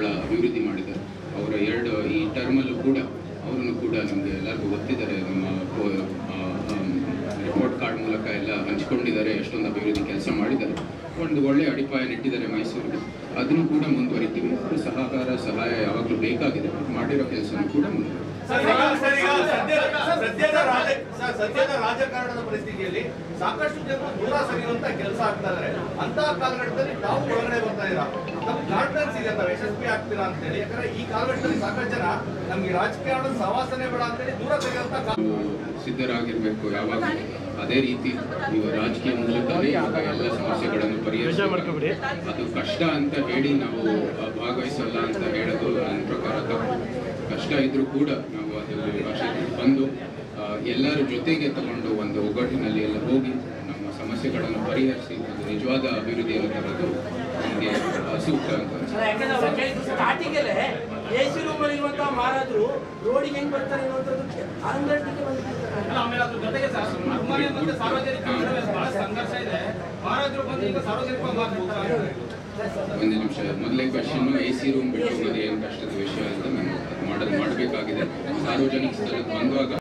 ಅಭಿವೃದ್ಧಿ ಮಾಡಿದ್ದಾರೆ ಅವರ ಎರಡು ಈ ಟರ್ಮಲ್ಲೂ ಕೂಡ ಅವರನ್ನು ಕೂಡ ನಮಗೆ ಎಲ್ಲರಿಗೂ ಗೊತ್ತಿದ್ದಾರೆ ನಮ್ಮ ರಿಪೋರ್ಟ್ ಕಾರ್ಡ್ ಮೂಲಕ ಎಲ್ಲ ಹಂಚ್ಕೊಂಡಿದ್ದಾರೆ ಎಷ್ಟೊಂದು ಅಭಿವೃದ್ಧಿ ಕೆಲಸ ಮಾಡಿದ್ದಾರೆ ಒಂದು ಒಳ್ಳೆ ಅಡಿಪಾಯ ನೆಟ್ಟಿದ್ದಾರೆ ಮೈಸೂರಿಗೆ ಅದನ್ನು ಕೂಡ ಮುಂದುವರಿತೀವಿ ಮತ್ತು ಸಹಕಾರ ಸಹಾಯ ಯಾವಾಗಲೂ ಬೇಕಾಗಿದೆ ಮಾಡಿರೋ ಕೆಲಸನೂ ಕೂಡ ಮುಂದುವರಿತೀವಿ ಸರ್, ಈಗ ಸರ್, ಈಗ ಸದ್ಯದ ಸದ್ಯದ ರಾಜ ಸರ್, ಸದ್ಯದ ರಾಜಕಾರಣದ ಪರಿಸ್ಥಿತಿಯಲ್ಲಿ ಸಾಕಷ್ಟು ಜನರು ದೂರ ಸರಿಯುವಂತ ಕೆಲಸ ಆಗ್ತಾ ಇದಾರೆ ಅಂತ ಕಾಲಘಟ್ಟದಲ್ಲಿ ತಾವು ಒಳಗಡೆ ಬರ್ತಾ ಇದ್ದೀರಾ ನಮ್ಗೆ ಕಾನ್ಫಿಡೆನ್ಸ್ ಇದೆ ತಾವು ಯಶಸ್ವಿ ಆಗ್ತೀರಾ ಅಂತ ಹೇಳಿ ಯಾಕಂದ್ರೆ ಈ ಕಾಲಘಟ್ಟದಲ್ಲಿ ಸಾಕಷ್ಟು ಜನ ನಮ್ಗೆ ರಾಜಕಾರಣದ ಸವಾಸನೆ ಬೇಡ ಅಂತ ಹೇಳಿ ದೂರ ಸರಿಯುವಂತ ಕಾ- ನಾವು ಸಿದ್ಧರಾಗಿರ್ಬೇಕು ಯಾವಾಗ ಅದೇ ರೀತಿ ನೀವು ರಾಜಕೀಯ ಮೂಲಕನೇ ಇವಾಗ ಎಲ್ಲ ಸಮಸ್ಯೆಗಳನ್ನು ಪರಿಹರಿಸಬೇಕು ಅದು ಕಷ್ಟ ಅಂತ ಹೇಳಿ ನಾವು ಆ, ಭಾಗವಹಿಸಲ್ಲ ಅಂತ ಹೇಳೋದು ನನ್ನ ಪ್ರಕಾರ ತಪ್ಪು ಕಷ್ಟ ಇದ್ರೂ ಕೂಡ ನಾವು ಅದರಲ್ಲಿ ಭಾಷೆ ಬಂದು ಆ, ಎಲ್ಲರ ಜೊತೆಗೆ ತಗೊಂಡು ಒಂದು ಒಗ್ಗಟ್ಟಿನಲ್ಲಿ ಎಲ್ಲ ಹೋಗಿ ನಮ್ಮ ಸಮಸ್ಯೆಗಳನ್ನು ಪರಿಹರಿಸಿ ಒಂದು ನಿಜವಾದ ಅಭಿವೃದ್ಧಿಯನ್ನು ತರೋದು ನಮಗೆ ಆ, ಸೂಕ್ತ ಅಂತ ಅನ್ಸುತ್ತೆ. ಯಾಕಂದ್ರೆ ಸ್ಟಾರ್ಟಿಂಗಲ್ಲೇ ಎ ಸಿ ರೂಮ್ ಅಲ್ಲಿ ಇರುವಂತಹ ಮಹಾರಾಜರು ರೋಡಿಗೆ ಹೆಂಗ್ ಬರ್ತಾರೆ ಅನ್ನುವಂಥದ್ದು ಅಂಗಡಿಗೆ ಬಂದಿರ್ತಾರೆ ಆಮೇಲೆ ಅದ್ರ ಜೊತೆಗೆ ಸರ್ ಅಭಿಮಾನಿ ಮತ್ತೆ ಸಾರ್ವಜನಿಕ ನಡುವೆ ಬಹಳ ಸಂಘರ್ಷ ಇದೆ ಮಹಾರಾಜರು ಬಂದು ಈಗ ಸಾರ್ವಜನಿಕವಾಗಿ ಮಾತನಾಡ್ತಾರೆ ಒಂದು ನಿಮಿಷ ಮೊದಲೇ ಕ್ವಶನ್ ಎ ಸಿ ರೂಮ್ ಬಿಟ್ಟು ಹೋಗೋದು ಏನು ಕಷ್ಟದ ವಿಷಯ ಅಂತ ನಾನು ಮಾಡೋದು ಮಾಡಬೇಕಾಗಿದೆ ಸಾರ್ವಜನಿಕ ಸ್ಥಳಕ್ಕೆ ಬಂದಾಗ